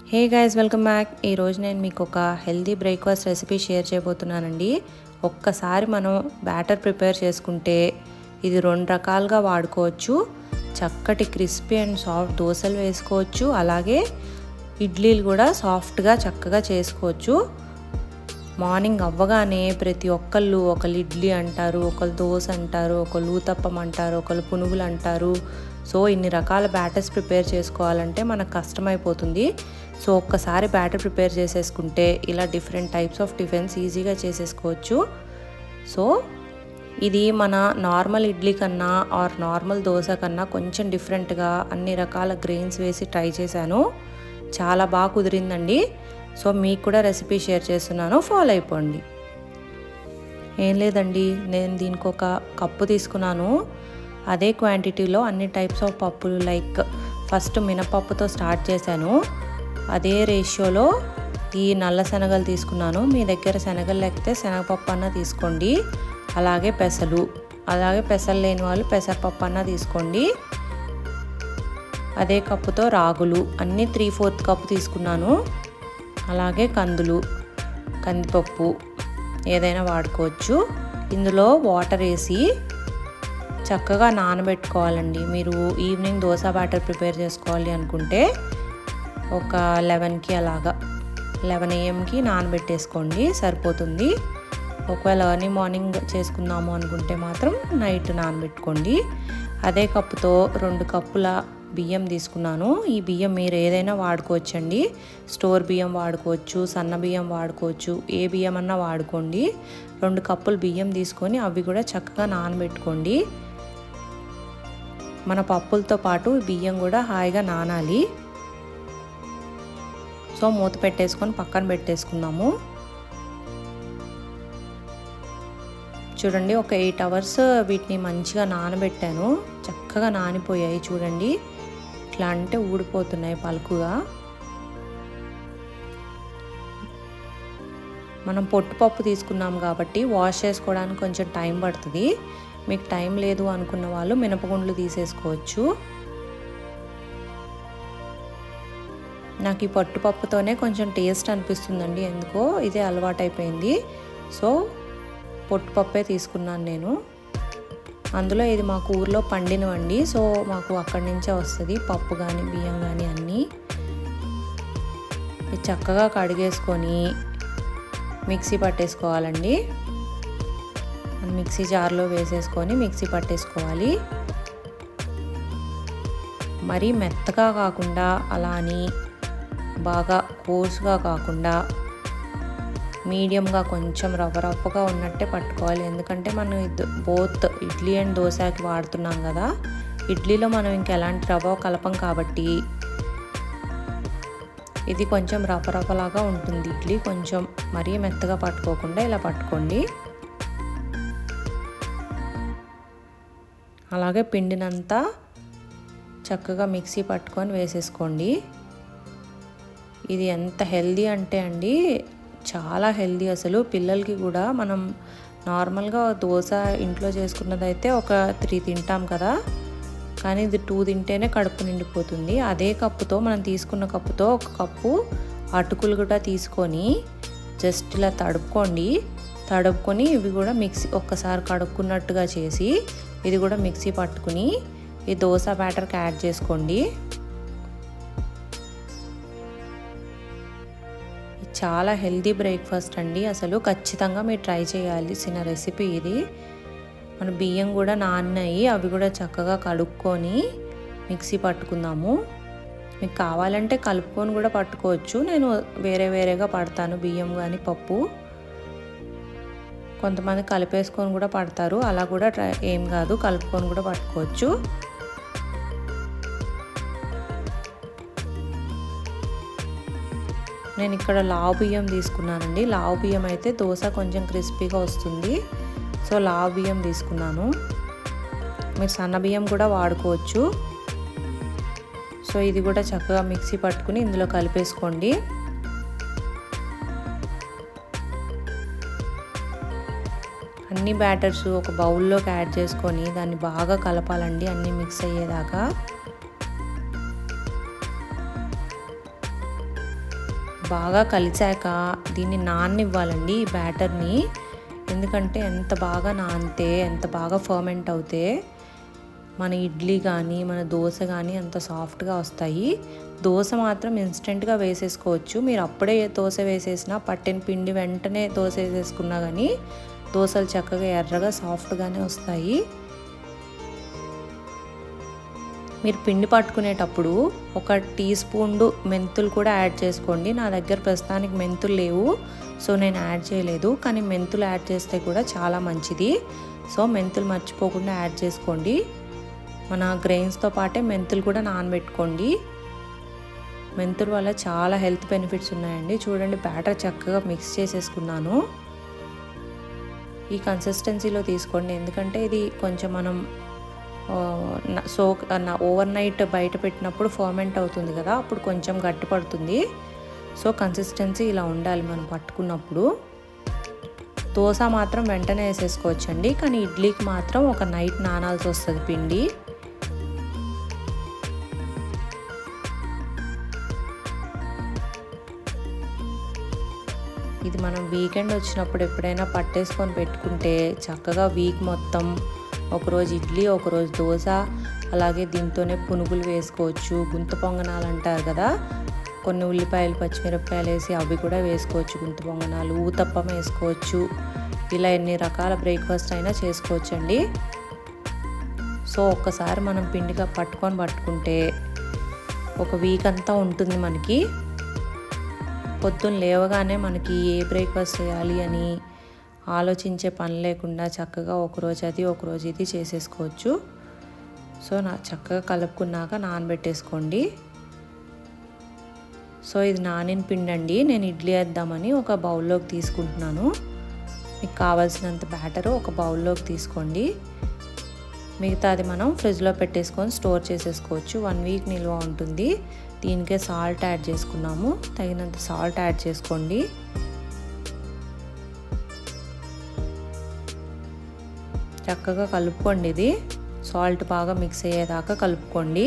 hey guys welcome back ఈరోజు నేను మీకు ఒక హెల్దీ బ్రేక్ఫాస్ట్ రెసిపీ షేర్ చేయబోతున్నానండి ఒక్కసారి మనం బ్యాటర్ ప్రిపేర్ చేసుకుంటే ఇది రెండు రకాలుగా వాడుకోవచ్చు చక్కటి క్రిస్పీ అండ్ సాఫ్ట్ దోశలు వేసుకోవచ్చు అలాగే ఇడ్లీలు కూడా సాఫ్ట్గా చక్కగా చేసుకోవచ్చు మార్నింగ్ అవ్వగానే ప్రతి ఒక్కళ్ళు ఒకళ్ళు ఇడ్లీ అంటారు ఒకళ్ళు దోశ అంటారు ఒకళ్ళు ఊతప్పం అంటారు ఒకళ్ళు పునుగులు అంటారు సో ఇన్ని రకాల బ్యాటర్స్ ప్రిపేర్ చేసుకోవాలంటే మనకు కష్టమైపోతుంది సో ఒక్కసారి బ్యాటర్ ప్రిపేర్ చేసేసుకుంటే ఇలా డిఫరెంట్ టైప్స్ ఆఫ్ టిఫిన్స్ ఈజీగా చేసేసుకోవచ్చు సో ఇది మన నార్మల్ ఇడ్లీ కన్నా ఆర్ నార్మల్ దోశ కన్నా కొంచెం డిఫరెంట్గా అన్ని రకాల గ్రెయిన్స్ వేసి ట్రై చేశాను చాలా బాగా కుదిరిందండి సో మీకు కూడా రెసిపీ షేర్ చేస్తున్నాను ఫాలో అయిపోండి ఏం లేదండి నేను దీనికి ఒక కప్పు తీసుకున్నాను అదే క్వాంటిటీలో అన్ని టైప్స్ ఆఫ్ పప్పులు లైక్ ఫస్ట్ మినపప్పుతో స్టార్ట్ చేశాను అదే రేషియోలో ఈ నల్ల శనగలు తీసుకున్నాను మీ దగ్గర శనగలు లేకపోతే శనగపప్పు అన్న తీసుకోండి అలాగే పెసలు అలాగే పెసలు లేని వాళ్ళు పెసరపప్పు అన్న తీసుకోండి అదే కప్పుతో రాగులు అన్నీ త్రీ ఫోర్త్ కప్పు తీసుకున్నాను అలాగే కందులు కందిపప్పు ఏదైనా వాడుకోవచ్చు ఇందులో వాటర్ వేసి చక్కగా నానబెట్టుకోవాలండి మీరు ఈవినింగ్ దోశ బ్యాటర్ ప్రిపేర్ చేసుకోవాలి అనుకుంటే ఒక లెవెన్కి అలాగా లెవెన్ ఏఎంకి నానబెట్టేసుకోండి సరిపోతుంది ఒకవేళ ఎర్లీ మార్నింగ్ చేసుకుందాము అనుకుంటే మాత్రం నైట్ నానబెట్టుకోండి అదే కప్పుతో రెండు కప్పుల బియ్యం తీసుకున్నాను ఈ బియ్యం మీరు ఏదైనా వాడుకోవచ్చండి స్టోర్ బియ్యం వాడుకోవచ్చు సన్న బియ్యం వాడుకోవచ్చు ఏ బియ్యం అన్నా వాడుకోండి రెండు కప్పులు బియ్యం తీసుకొని అవి కూడా చక్కగా నానబెట్టుకోండి మన పప్పులతో పాటు బియ్యం కూడా హాయిగా నానాలి సో మూత పెట్టేసుకొని పక్కన పెట్టేసుకుందాము చూడండి ఒక ఎయిట్ అవర్స్ వీటిని మంచిగా నానబెట్టాను చక్కగా నానిపోయాయి చూడండి ఇట్లా అంటే ఊడిపోతున్నాయి పలుకుగా మనం పొట్టుపప్పు తీసుకున్నాం కాబట్టి వాష్ చేసుకోవడానికి కొంచెం టైం పడుతుంది మీకు టైం లేదు అనుకున్న వాళ్ళు మినపగుండ్లు తీసేసుకోవచ్చు నాకు ఈ పట్టుపప్పుతోనే కొంచెం టేస్ట్ అనిపిస్తుందండి ఎందుకో ఇదే అలవాటైపోయింది సో పొట్టుపప్పే తీసుకున్నాను నేను అందులో ఇది మాకు ఊర్లో పండినవండి సో మాకు అక్కడి నుంచే వస్తుంది పప్పు కానీ బియ్యం కానీ అన్నీ ఇది చక్కగా కడిగేసుకొని మిక్సీ పట్టేసుకోవాలండి మిక్సీ జార్లో వేసేసుకొని మిక్సీ పట్టేసుకోవాలి మరీ మెత్తగా కాకుండా అలా అని బాగా కోర్స్గా కాకుండా మీడియంగా కొంచెం రవ్వ రవ్వగా ఉన్నట్టే పట్టుకోవాలి ఎందుకంటే మనం బోత్ ఇడ్లీ అండ్ దోశకి వాడుతున్నాం కదా ఇడ్లీలో మనం ఇంక ఎలాంటి రవ్వ కలపం కాబట్టి ఇది కొంచెం రవ్వ రవ్వలాగా ఉంటుంది ఇడ్లీ కొంచెం మరీ మెత్తగా పట్టుకోకుండా ఇలా పట్టుకోండి అలాగే పిండినంతా చక్కగా మిక్సీ పట్టుకొని వేసేసుకోండి ఇది ఎంత హెల్దీ అంటే అండి చాలా హెల్దీ అసలు పిల్లలకి కూడా మనం నార్మల్గా దోశ ఇంట్లో చేసుకున్నదైతే ఒక త్రీ తింటాం కదా కానీ ఇది టూ తింటేనే కడుపు నిండిపోతుంది అదే కప్పుతో మనం తీసుకున్న కప్పుతో ఒక కప్పు అటుకులు కూడా తీసుకొని జస్ట్ ఇలా తడుపుకోండి తడుపుకొని ఇవి కూడా మిక్సీ ఒక్కసారి కడుక్కున్నట్టుగా చేసి ఇది కూడా మిక్సీ పట్టుకుని ఈ దోశ బ్యాటర్కి యాడ్ చేసుకోండి చాలా హెల్దీ బ్రేక్ఫాస్ట్ అండి అసలు ఖచ్చితంగా మీరు ట్రై చేయాల్సిన రెసిపీ ఇది మన బియ్యం కూడా నాన్నాయి అవి కూడా చక్కగా కడుక్కొని మిక్సీ పట్టుకుందాము మీకు కావాలంటే కలుపుకొని కూడా పట్టుకోవచ్చు నేను వేరే వేరేగా పడతాను బియ్యం కానీ పప్పు కొంతమంది కలిపేసుకొని కూడా పడతారు అలా కూడా ట్రై ఏం కాదు కలుపుకొని కూడా పట్టుకోవచ్చు నేను ఇక్కడ లావు బియ్యం తీసుకున్నానండి లావు బియ్యం అయితే దోశ కొంచెం క్రిస్పీగా వస్తుంది సో లావు బియ్యం తీసుకున్నాను మీరు సన్న బియ్యం కూడా వాడుకోవచ్చు సో ఇది కూడా చక్కగా మిక్సీ పట్టుకుని ఇందులో కలిపేసుకోండి అన్ని బ్యాటర్స్ ఒక బౌల్లోకి యాడ్ చేసుకొని దాన్ని బాగా కలపాలండి అన్నీ మిక్స్ అయ్యేదాకా బాగా కలిసాక దీన్ని నాననివ్వాలండి ఈ బ్యాటర్ని ఎందుకంటే ఎంత బాగా నానితే ఎంత బాగా ఫర్మెంట్ అవుతే మన ఇడ్లీ కానీ మన దోశ కానీ అంత సాఫ్ట్గా వస్తాయి దోశ మాత్రం ఇన్స్టెంట్గా వేసేసుకోవచ్చు మీరు అప్పుడే దోశ వేసేసినా పట్టిన పిండి వెంటనే దోశ వేసేసుకున్నా కానీ దోశలు చక్కగా ఎర్రగా సాఫ్ట్గానే వస్తాయి మీరు పిండి పట్టుకునేటప్పుడు ఒక టీ స్పూన్ మెంతులు కూడా యాడ్ చేసుకోండి నా దగ్గర ప్రస్తుతానికి మెంతులు లేవు సో నేను యాడ్ చేయలేదు కానీ మెంతులు యాడ్ చేస్తే కూడా చాలా మంచిది సో మెంతులు మర్చిపోకుండా యాడ్ చేసుకోండి మన గ్రెయిన్స్తో పాటే మెంతులు కూడా నానబెట్టుకోండి మెంతుల వల్ల చాలా హెల్త్ బెనిఫిట్స్ ఉన్నాయండి చూడండి బ్యాటర్ చక్కగా మిక్స్ చేసేసుకున్నాను ఈ కన్సిస్టెన్సీలో తీసుకోండి ఎందుకంటే ఇది కొంచెం మనం సో ఓవర్ నైట్ బయట పెట్టినప్పుడు ఫర్మెంట్ అవుతుంది కదా అప్పుడు కొంచెం గట్టి పడుతుంది సో కన్సిస్టెన్సీ ఇలా ఉండాలి మనం పట్టుకున్నప్పుడు దోశ మాత్రం వెంటనే వేసేసుకోవచ్చండి కానీ ఇడ్లీకి మాత్రం ఒక నైట్ నానాల్సి వస్తుంది పిండి ఇది మనం వీకెండ్ వచ్చినప్పుడు ఎప్పుడైనా పట్టేసుకొని పెట్టుకుంటే చక్కగా వీక్ మొత్తం ఒకరోజు ఇడ్లీ ఒకరోజు దోశ అలాగే దీంతోనే పునుగులు వేసుకోవచ్చు గుంత పొంగనాలు అంటారు కదా కొన్ని ఉల్లిపాయలు పచ్చిమిరపకాయలు వేసి అవి కూడా వేసుకోవచ్చు గుంత పొంగనాలు ఊతప్పం వేసుకోవచ్చు ఇలా ఎన్ని రకాల బ్రేక్ఫాస్ట్ అయినా చేసుకోవచ్చు అండి సో ఒక్కసారి మనం పిండిగా పట్టుకొని పట్టుకుంటే ఒక వీక్ అంతా ఉంటుంది మనకి పొద్దున్న లేవగానే మనకి ఏ బ్రేక్ఫాస్ట్ చేయాలి అని ఆలోచించే పని లేకుండా చక్కగా ఒకరోజు అది ఒకరోజు ఇది చేసేసుకోవచ్చు సో నా చక్కగా కలుపుకున్నాక నానబెట్టేసుకోండి సో ఇది నానిన పిండి అండి నేను ఇడ్లీ వేద్దామని ఒక బౌల్లోకి తీసుకుంటున్నాను మీకు కావాల్సినంత బ్యాటరు ఒక బౌల్లోకి తీసుకోండి మిగతాది మనం ఫ్రిడ్జ్లో పెట్టేసుకొని స్టోర్ చేసేసుకోవచ్చు వన్ వీక్ నిల్వ ఉంటుంది దీనికే సాల్ట్ యాడ్ చేసుకున్నాము తగినంత సాల్ట్ యాడ్ చేసుకోండి చక్కగా కలుపుకోండి ఇది సాల్ట్ బాగా మిక్స్ అయ్యేదాకా కలుపుకోండి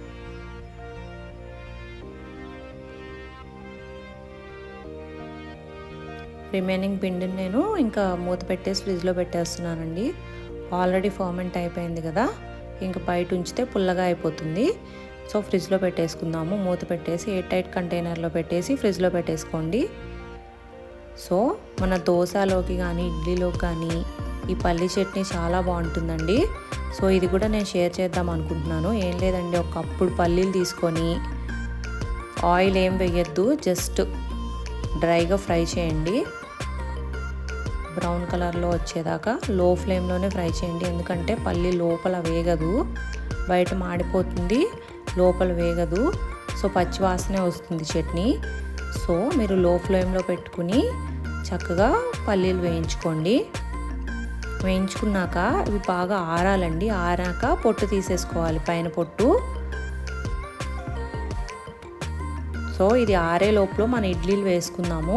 రిమైనింగ్ పిండిని నేను ఇంకా మూత పెట్టేసి ఫ్రిడ్జ్లో పెట్టేస్తున్నానండి ఆల్రెడీ ఫర్మెంట్ అయిపోయింది కదా ఇంకా బయట ఉంచితే పుల్లగా అయిపోతుంది సో ఫ్రిడ్జ్లో పెట్టేసుకుందాము మూత పెట్టేసి ఎయిర్ టైట్ కంటైనర్లో పెట్టేసి ఫ్రిడ్జ్లో పెట్టేసుకోండి సో మన దోశలోకి కానీ ఇడ్లీలోకి కానీ ఈ పల్లి చట్నీ చాలా బాగుంటుందండి సో ఇది కూడా నేను షేర్ చేద్దాం అనుకుంటున్నాను ఏం లేదండి ఒక కప్పుడు పల్లీలు తీసుకొని ఆయిల్ ఏం వేయద్దు జస్ట్ డ్రైగా ఫ్రై చేయండి బ్రౌన్ కలర్లో వచ్చేదాకా లో ఫ్లేమ్లోనే ఫ్రై చేయండి ఎందుకంటే పల్లి లోపల వేగదు బయట మాడిపోతుంది లోపల వేగదు సో పచ్చివాసనే వస్తుంది చట్నీ సో మీరు లో ఫ్లేమ్లో పెట్టుకుని చక్కగా పల్లీలు వేయించుకోండి వేయించుకున్నాక ఇవి బాగా ఆరాలండి ఆరాక పొట్టు తీసేసుకోవాలి పైన పొట్టు సో ఇది ఆరే లోపల మన ఇడ్లీలు వేసుకుందాము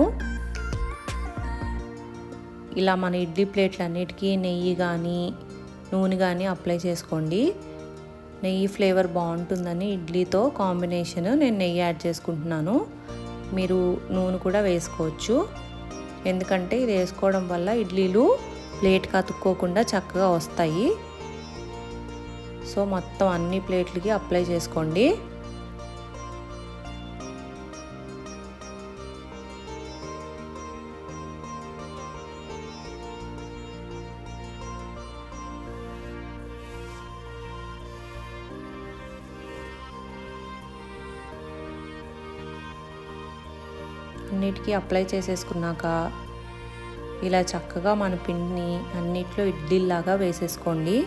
ఇలా మన ఇడ్లీ ప్లేట్లన్నిటికీ నెయ్యి కానీ నూనె కానీ అప్లై చేసుకోండి నెయ్యి ఫ్లేవర్ బాగుంటుందని ఇడ్లీతో కాంబినేషన్ నేను నెయ్యి యాడ్ చేసుకుంటున్నాను మీరు నూనె కూడా వేసుకోవచ్చు ఎందుకంటే ఇది వేసుకోవడం వల్ల ఇడ్లీలు ప్లేట్కి అతుక్కోకుండా చక్కగా వస్తాయి సో మొత్తం అన్ని ప్లేట్లకి అప్లై చేసుకోండి అన్నిటికీ అప్లై చేసేసుకున్నాక ఇలా చక్కగా మన పిండిని అన్నిట్లో ఇడ్లీలాగా వేసేసుకోండి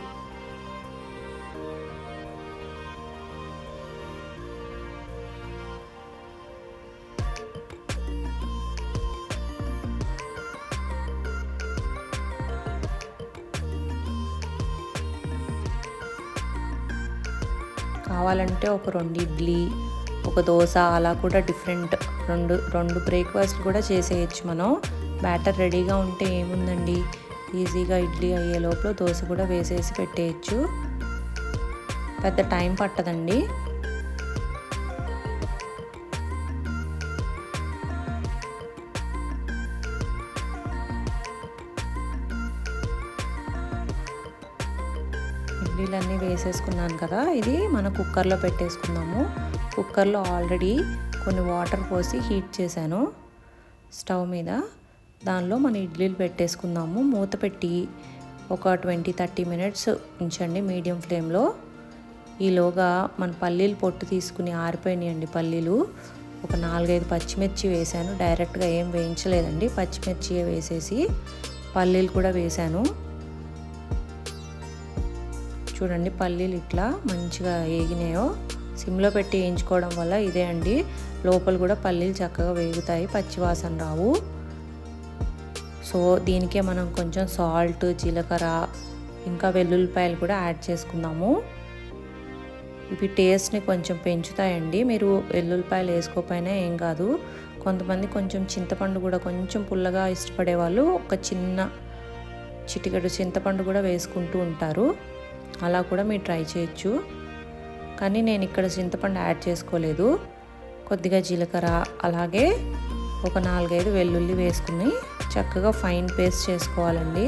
కావాలంటే ఒక రెండు ఇడ్లీ ఒక దోశ అలా కూడా డిఫరెంట్ రెండు రెండు బ్రేక్ఫాస్ట్ కూడా చేసేయచ్చు మనం బ్యాటర్ రెడీగా ఉంటే ఏముందండి ఈజీగా ఇడ్లీ అయ్యే లోపల దోశ కూడా వేసేసి పెట్టేయచ్చు పెద్ద టైం పట్టదండి ఇడ్లీలన్నీ వేసేసుకున్నాను కదా ఇది మన కుక్కర్లో పెట్టేసుకుందాము కుక్కర్లో ఆల్రెడీ కొన్ని వాటర్ పోసి హీట్ చేశాను స్టవ్ మీద దానిలో మన ఇడ్లీలు పెట్టేసుకుందాము మూత పెట్టి ఒక ట్వంటీ థర్టీ మినిట్స్ ఉంచండి మీడియం ఫ్లేమ్లో ఈలోగా మన పల్లీలు పొట్టు తీసుకుని ఆరిపోయినాయండి పల్లీలు ఒక నాలుగైదు పచ్చిమిర్చి వేసాను డైరెక్ట్గా ఏం వేయించలేదండి పచ్చిమిర్చి వేసేసి పల్లీలు కూడా వేసాను చూడండి పల్లీలు ఇట్లా మంచిగా వేగినాయో సిమ్లో పెట్టి వేయించుకోవడం వల్ల ఇదే అండి లోపల కూడా పల్లీలు చక్కగా వేగుతాయి పచ్చివాసన రావు సో దీనికే మనం కొంచెం సాల్ట్ జీలకర్ర ఇంకా వెల్లుల్లిపాయలు కూడా యాడ్ చేసుకుందాము ఇవి టేస్ట్ని కొంచెం పెంచుతాయండి మీరు వెల్లుల్లిపాయలు వేసుకోకపోయినా ఏం కాదు కొంతమంది కొంచెం చింతపండు కూడా కొంచెం పుల్లగా ఇష్టపడే వాళ్ళు ఒక చిన్న చిటికెడు చింతపండు కూడా వేసుకుంటూ ఉంటారు అలా కూడా మీరు ట్రై చేయొచ్చు కానీ నేను ఇక్కడ చింతపండు యాడ్ చేసుకోలేదు కొద్దిగా జీలకర్ర అలాగే ఒక నాలుగైదు వెల్లుల్లి వేసుకుని చక్కగా ఫైన్ పేస్ట్ చేసుకోవాలండి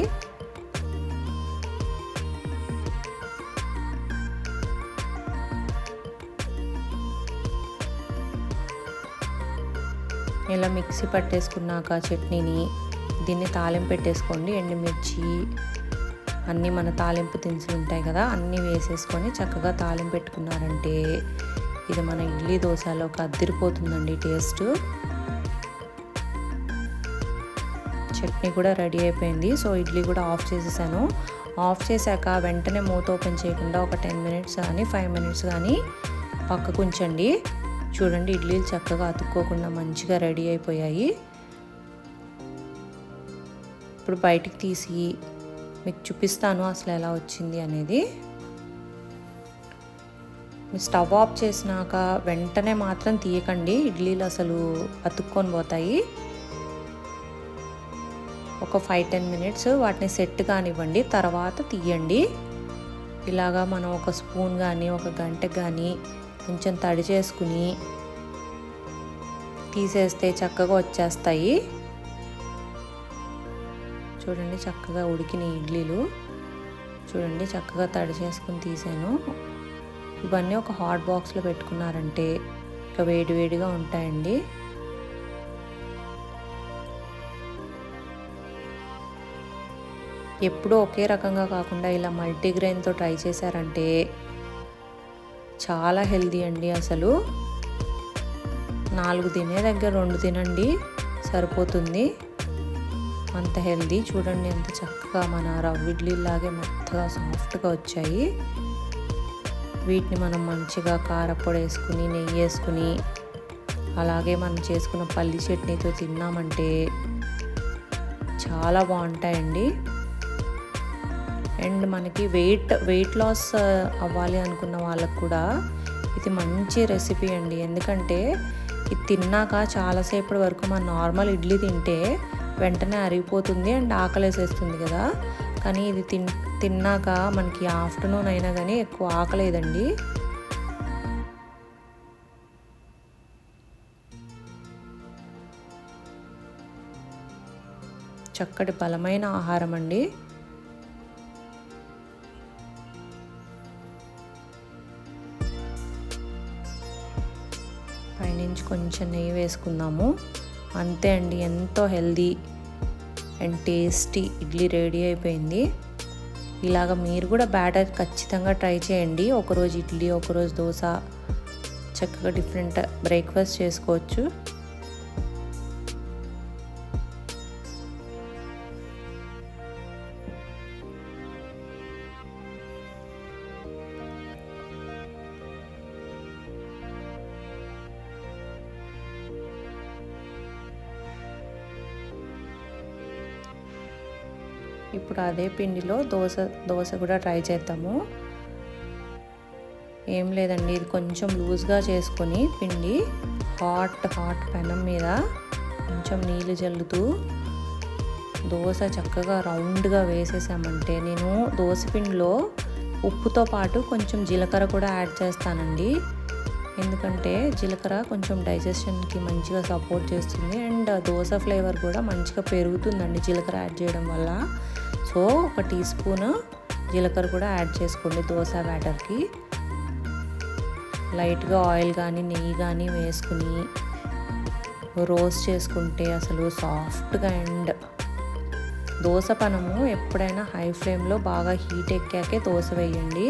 ఇలా మిక్సీ పట్టేసుకున్నాక చట్నీని దీన్ని తాలింపు పెట్టేసుకోండి ఎండుమిర్చి అన్నీ మన తాలింపు దినుసులు ఉంటాయి కదా అన్నీ వేసేసుకొని చక్కగా తాలింపు పెట్టుకున్నారంటే ఇది మన ఇడ్లీ దోశలో ఒక అద్దరిపోతుందండి టేస్ట్ చట్నీ కూడా రెడీ అయిపోయింది సో ఇడ్లీ కూడా ఆఫ్ చేసేసాను ఆఫ్ చేశాక వెంటనే మూత ఓపెన్ చేయకుండా ఒక టెన్ మినిట్స్ కానీ ఫైవ్ మినిట్స్ కానీ పక్కకు ఉంచండి చూడండి ఇడ్లీలు చక్కగా అతుక్కోకుండా మంచిగా రెడీ అయిపోయాయి ఇప్పుడు బయటికి తీసి మీకు చూపిస్తాను అసలు ఎలా వచ్చింది అనేది స్టవ్ ఆఫ్ చేసినాక వెంటనే మాత్రం తీయకండి ఇడ్లీలు అసలు అతుక్కొని పోతాయి ఒక ఫైవ్ టెన్ మినిట్స్ వాటిని సెట్ కానివ్వండి తర్వాత తీయండి ఇలాగా మనం ఒక స్పూన్ కానీ ఒక గంటకు కానీ కొంచెం తడి చేసుకుని తీసేస్తే చక్కగా వచ్చేస్తాయి చూడండి చక్కగా ఉడికిన ఇడ్లీలు చూడండి చక్కగా తడి చేసుకుని తీసాను ఇవన్నీ ఒక హాట్ బాక్స్లో పెట్టుకున్నారంటే ఇక వేడివేడిగా ఉంటాయండి ఎప్పుడూ ఒకే రకంగా కాకుండా ఇలా మల్టీగ్రెయిన్తో ట్రై చేశారంటే చాలా హెల్దీ అండి అసలు నాలుగు తినే దగ్గర రెండు తినండి సరిపోతుంది అంత హెల్దీ చూడండి ఎంత చక్కగా మన రవ్వ ఇడ్లీలాగే మెత్తగా సాఫ్ట్గా వచ్చాయి వీటిని మనం మంచిగా కారపొడి వేసుకుని నెయ్యి వేసుకుని అలాగే మనం చేసుకున్న పల్లి చట్నీతో తిన్నామంటే చాలా బాగుంటాయండి అండ్ మనకి వెయిట్ వెయిట్ లాస్ అవ్వాలి అనుకున్న వాళ్ళకు కూడా ఇది మంచి రెసిపీ అండి ఎందుకంటే ఇది తిన్నాక చాలాసేపటి వరకు మన నార్మల్ ఇడ్లీ తింటే వెంటనే అరిగిపోతుంది అండ్ ఆకలేసేస్తుంది కదా కానీ ఇది తిన్ తిన్నాక మనకి ఆఫ్టర్నూన్ అయినా కానీ ఎక్కువ ఆకలేదండి చక్కటి బలమైన ఆహారం అండి పైనుంచి కొంచెం నెయ్యి వేసుకుందాము అంతే అండి ఎంతో healthy and tasty idli ready అయిపోయింది ఇలాగ మీరు కూడా బ్యాటర్ ఖచ్చితంగా ట్రై చేయండి ఒకరోజు ఇడ్లీ ఒకరోజు దోశ చక్కగా డిఫరెంట్ బ్రేక్ఫాస్ట్ చేసుకోవచ్చు ఇప్పుడు అదే పిండిలో దోశ దోశ కూడా ట్రై చేద్దాము ఏం లేదండి ఇది కొంచెం లూజ్గా చేసుకొని పిండి హాట్ హాట్ పెనం మీద కొంచెం నీళ్ళు జల్లుతూ దోశ చక్కగా రౌండ్గా వేసేసామంటే నేను దోశ పిండిలో ఉప్పుతో పాటు కొంచెం జీలకర్ర కూడా యాడ్ చేస్తానండి ఎందుకంటే జీలకర్ర కొంచెం డైజెషన్కి మంచిగా సపోర్ట్ చేస్తుంది అండ్ దోశ ఫ్లేవర్ కూడా మంచిగా పెరుగుతుందండి జీలకర్ర యాడ్ చేయడం వల్ల సో ఒక టీ స్పూన్ జీలకర్ర కూడా యాడ్ చేసుకోండి దోశ బ్యాటర్కి లైట్గా ఆయిల్ కానీ నెయ్యి కానీ వేసుకుని రోస్ట్ చేసుకుంటే అసలు సాఫ్ట్గా అండ్ దోశ పనము ఎప్పుడైనా హై ఫ్లేమ్లో బాగా హీట్ ఎక్కాకే దోశ వేయండి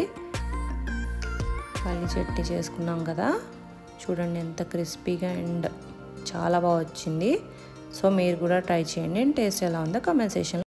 పల్లి చట్నీ చేసుకున్నాం కదా చూడండి ఎంత క్రిస్పీగా అండ్ చాలా బాగా వచ్చింది సో మీరు కూడా ట్రై చేయండి టేస్ట్ ఎలా ఉందో కమెంట్ సెక్షన్